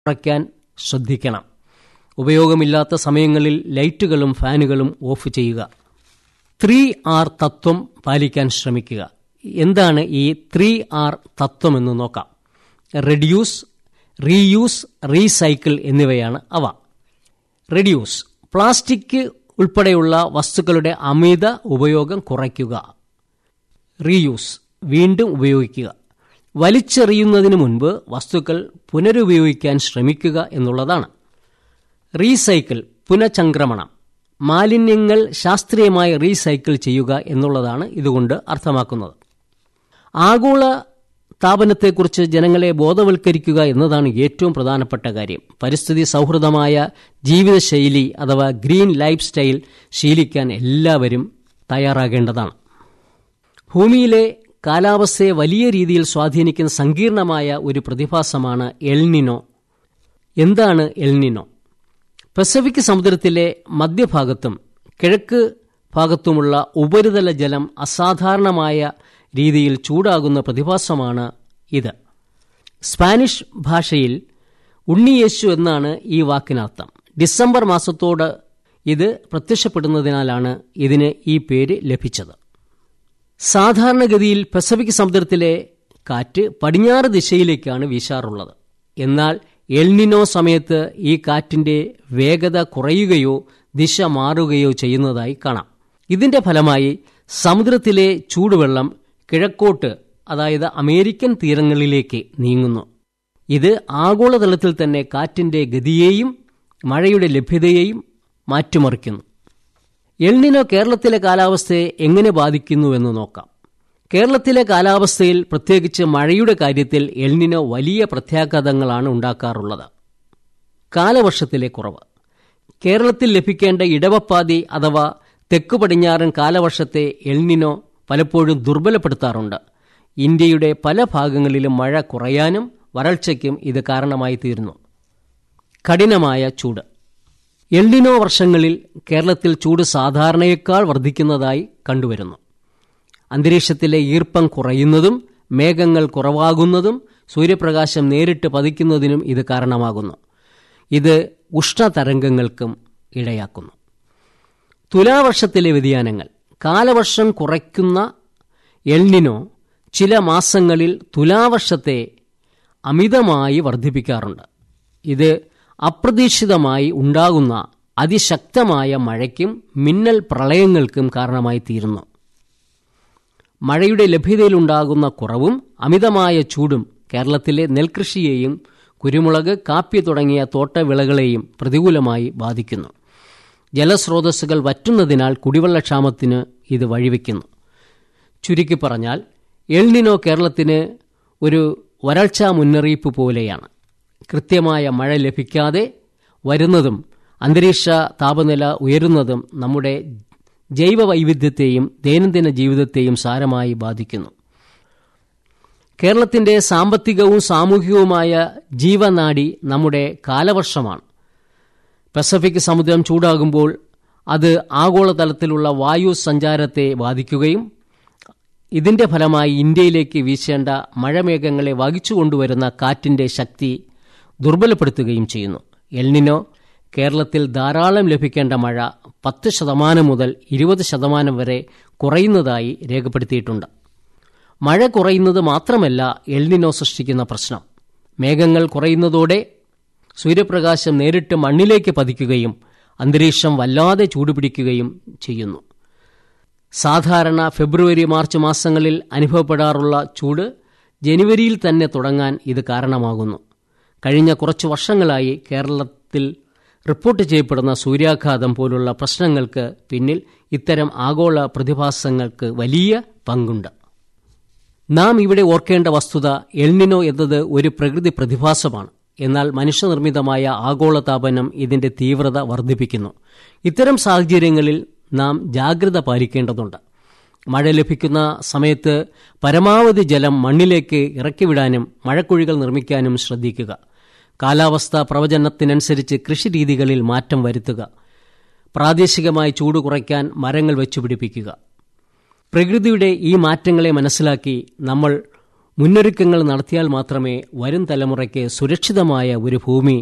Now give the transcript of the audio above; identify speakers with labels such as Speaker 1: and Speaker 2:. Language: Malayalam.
Speaker 1: കുറയ്ക്കാൻ ശ്രദ്ധിക്കണം ഉപയോഗമില്ലാത്ത സമയങ്ങളിൽ ലൈറ്റുകളും ഫാനുകളും ഓഫ് ചെയ്യുക ത്രീ ആർ തത്വം പാലിക്കാൻ ശ്രമിക്കുക എന്താണ് ഈ ത്രീ ആർ തത്വം എന്ന് നോക്കാം റെഡ്യൂസ് റീയൂസ് റീസൈക്കിൾ എന്നിവയാണ് അവ റെഡ്യൂസ് പ്ലാസ്റ്റിക് ഉൾപ്പെടെയുള്ള വസ്തുക്കളുടെ അമിത ഉപയോഗം കുറയ്ക്കുക റീയൂസ് വീണ്ടും ഉപയോഗിക്കുക വലിച്ചെറിയുന്നതിന് മുൻപ് വസ്തുക്കൾ പുനരുപയോഗിക്കാൻ ശ്രമിക്കുക എന്നുള്ളതാണ് റീസൈക്കിൾ പുനഃചംക്രമണം മാലിന്യങ്ങൾ ശാസ്ത്രീയമായി റീസൈക്കിൾ ചെയ്യുക എന്നുള്ളതാണ് ഇതുകൊണ്ട് അർത്ഥമാക്കുന്നത് ആഗോള താപനത്തെക്കുറിച്ച് ജനങ്ങളെ ബോധവൽക്കരിക്കുക എന്നതാണ് ഏറ്റവും പ്രധാനപ്പെട്ട കാര്യം പരിസ്ഥിതി സൗഹൃദമായ ജീവിതശൈലി അഥവാ ഗ്രീൻ ലൈഫ് സ്റ്റൈൽ ശീലിക്കാൻ എല്ലാവരും തയ്യാറാകേണ്ടതാണ് ഭൂമിയിലെ കാലാവസ്ഥയെ വലിയ രീതിയിൽ സ്വാധീനിക്കുന്ന സങ്കീർണമായ ഒരു പ്രതിഭാസമാണ് എൽനിനോ എന്താണ് എൽനിനോ പസഫിക് സമുദ്രത്തിലെ മധ്യഭാഗത്തും കിഴക്ക് ഭാഗത്തുമുള്ള ഉപരിതല ജലം അസാധാരണമായ രീതിയിൽ ചൂടാകുന്ന പ്രതിഭാസമാണ് ഇത് സ്പാനിഷ് ഭാഷയിൽ ഉണ്ണിയേശു എന്നാണ് ഈ വാക്കിനർത്ഥം ഡിസംബർ മാസത്തോട് ഇത് പ്രത്യക്ഷപ്പെടുന്നതിനാലാണ് ഇതിന് ഈ പേര് ലഭിച്ചത് സാധാരണഗതിയിൽ പസഫിക് സമുദ്രത്തിലെ കാറ്റ് പടിഞ്ഞാറ് ദിശയിലേക്കാണ് വീശാറുള്ളത് എന്നാൽ എൽനിനോ സമയത്ത് ഈ കാറ്റിന്റെ വേഗത കുറയുകയോ ദിശ മാറുകയോ ചെയ്യുന്നതായി കാണാം ഇതിന്റെ ഫലമായി സമുദ്രത്തിലെ ചൂടുവെള്ളം കിഴക്കോട്ട് അതായത് അമേരിക്കൻ തീരങ്ങളിലേക്ക് നീങ്ങുന്നു ഇത് ആഗോളതലത്തിൽ തന്നെ കാറ്റിന്റെ ഗതിയെയും മഴയുടെ ലഭ്യതയെയും മാറ്റിമറിക്കുന്നു എൽനിനോ കേരളത്തിലെ കാലാവസ്ഥയെ എങ്ങനെ ബാധിക്കുന്നുവെന്ന് നോക്കാം കേരളത്തിലെ കാലാവസ്ഥയിൽ പ്രത്യേകിച്ച് മഴയുടെ കാര്യത്തിൽ എൽനിനോ വലിയ പ്രത്യാഘാതങ്ങളാണ് ഉണ്ടാക്കാറുള്ളത് കാലവർഷത്തിലെ കുറവ് കേരളത്തിൽ ലഭിക്കേണ്ട ഇടവപ്പാതി അഥവാ തെക്കു പടിഞ്ഞാറൻ കാലവർഷത്തെ എൽനിനോ പലപ്പോഴും ദുർബലപ്പെടുത്താറുണ്ട് ഇന്ത്യയുടെ പല ഭാഗങ്ങളിലും മഴ കുറയാനും വരൾച്ചയ്ക്കും ഇത് കാരണമായി തീരുന്നു കഠിനമായ ചൂട് എൽനിനോ വർഷങ്ങളിൽ കേരളത്തിൽ ചൂട് സാധാരണയേക്കാൾ വർദ്ധിക്കുന്നതായി കണ്ടുവരുന്നു അന്തരീക്ഷത്തിലെ ഈർപ്പം കുറയുന്നതും മേഘങ്ങൾ കുറവാകുന്നതും സൂര്യപ്രകാശം നേരിട്ട് പതിക്കുന്നതിനും ഇത് കാരണമാകുന്നു ഇത് ഉഷ്ണതരംഗങ്ങൾക്കും ഇടയാക്കുന്നു തുലാവർഷത്തിലെ വ്യതിയാനങ്ങൾ കാലവർഷം കുറയ്ക്കുന്ന എൽനിനോ ചില മാസങ്ങളിൽ തുലാവർഷത്തെ അമിതമായി വർദ്ധിപ്പിക്കാറുണ്ട് ഇത് അപ്രതീക്ഷിതമായി ഉണ്ടാകുന്ന അതിശക്തമായ മഴയ്ക്കും മിന്നൽ പ്രളയങ്ങൾക്കും കാരണമായി തീരുന്നു മഴയുടെ ലഭ്യതയിലുണ്ടാകുന്ന കുറവും അമിതമായ ചൂടും കേരളത്തിലെ നെൽകൃഷിയെയും കുരുമുളക് കാപ്പി തുടങ്ങിയ തോട്ടവിളകളെയും പ്രതികൂലമായി ബാധിക്കുന്നു ജലസ്രോതസ്സുകൾ വറ്റുന്നതിനാൽ കുടിവെള്ളക്ഷാമത്തിന് ഇത് വഴിവെക്കുന്നു ചുരുക്കി പറഞ്ഞാൽ എൽനിനോ കേരളത്തിന് ഒരു വരൾച്ചാ മുന്നറിയിപ്പ് പോലെയാണ് കൃത്യമായ മഴ ലഭിക്കാതെ വരുന്നതും അന്തരീക്ഷ താപനില ഉയരുന്നതും നമ്മുടെ ജൈവ വൈവിധ്യത്തെയും ദൈനംദിന ജീവിതത്തെയും സാരമായി ബാധിക്കുന്നു കേരളത്തിന്റെ സാമ്പത്തികവും സാമൂഹികവുമായ ജീവനാഡി നമ്മുടെ കാലവർഷമാണ് പസഫിക് സമുദ്രം ചൂടാകുമ്പോൾ അത് ആഗോളതലത്തിലുള്ള വായു സഞ്ചാരത്തെ ബാധിക്കുകയും ഇതിന്റെ ഫലമായി ഇന്ത്യയിലേക്ക് വീശേണ്ട മഴമേഘങ്ങളെ വഹിച്ചുകൊണ്ടുവരുന്ന കാറ്റിന്റെ ശക്തി ദുർബലപ്പെടുത്തുകയും ചെയ്യുന്നു എൽനിനോ കേരളത്തിൽ ധാരാളം ലഭിക്കേണ്ട മഴ പത്ത് ശതമാനം മുതൽ ഇരുപത് ശതമാനം വരെ കുറയുന്നതായി രേഖപ്പെടുത്തിയിട്ടുണ്ട് മഴ കുറയുന്നത് മാത്രമല്ല എൽനിനോ സൃഷ്ടിക്കുന്ന പ്രശ്നം മേഘങ്ങൾ കുറയുന്നതോടെ സൂര്യപ്രകാശം നേരിട്ട് മണ്ണിലേക്ക് പതിക്കുകയും അന്തരീക്ഷം വല്ലാതെ ചൂടുപിടിക്കുകയും ചെയ്യുന്നു സാധാരണ ഫെബ്രുവരി മാർച്ച് മാസങ്ങളിൽ അനുഭവപ്പെടാറുള്ള ചൂട് ജനുവരിയിൽ തന്നെ തുടങ്ങാൻ ഇത് കാരണമാകുന്നു കഴിഞ്ഞ കുറച്ചു വർഷങ്ങളായി കേരളത്തിൽ റിപ്പോർട്ട് ചെയ്യപ്പെടുന്ന സൂര്യാഘാതം പോലുള്ള പ്രശ്നങ്ങൾക്ക് പിന്നിൽ ഇത്തരം ആഗോള പ്രതിഭാസങ്ങൾക്ക് വലിയ പങ്കുണ്ട് നാം ഇവിടെ ഓർക്കേണ്ട വസ്തുത എൽനിനോ എന്നത് ഒരു പ്രകൃതി പ്രതിഭാസമാണ് എന്നാൽ മനുഷ്യനിർമ്മിതമായ ആഗോളതാപനം ഇതിന്റെ തീവ്രത വർദ്ധിപ്പിക്കുന്നു ഇത്തരം സാഹചര്യങ്ങളിൽ നാം ജാഗ്രത പാലിക്കേണ്ടതുണ്ട് മഴ ലഭിക്കുന്ന സമയത്ത് പരമാവധി ജലം മണ്ണിലേക്ക് ഇറക്കിവിടാനും മഴക്കുഴികൾ നിർമ്മിക്കാനും ശ്രദ്ധിക്കുക കാലാവസ്ഥാ പ്രവചനത്തിനനുസരിച്ച് കൃഷിരീതികളിൽ മാറ്റം വരുത്തുക പ്രാദേശികമായി ചൂട് കുറയ്ക്കാൻ മരങ്ങൾ വെച്ചുപിടിപ്പിക്കുക പ്രകൃതിയുടെ ഈ മാറ്റങ്ങളെ മനസ്സിലാക്കി നമ്മൾ മുന്നൊരുക്കങ്ങൾ നടത്തിയാൽ മാത്രമേ വരും തലമുറയ്ക്ക് സുരക്ഷിതമായ ഒരു ഭൂമി